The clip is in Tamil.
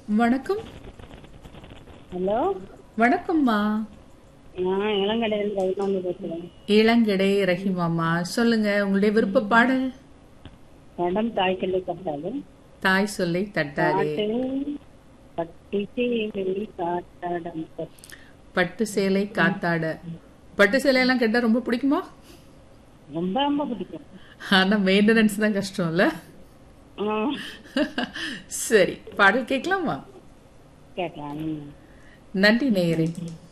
வணக்கம் ஹலோ வணக்கம்மா நான் இளங்கடையில் ரவிமாமி பேசுறேன் இளங்கிடை ரஹிமாமா சொல்லுங்க உங்களுடைய விருப்ப பாடல் படம் தாய்க்கல்லை கட்டாது தாய் சொல்லை தட்டாதே பாட்டு பட்டி சேவலி காட்டாடம் பட்டு சேலை காத்தாட பட்டு சேலையெல்லாம் கேட்டா ரொம்ப பிடிக்குமா ரொம்ப ரொம்ப பிடிக்கும் ஆனா மெயின்டெனன்ஸ் தான் கஷ்டம் இல்ல ஆ, சரி பாடல் கேட்கலாமா கேட்கலாம் நன்றி நேயரே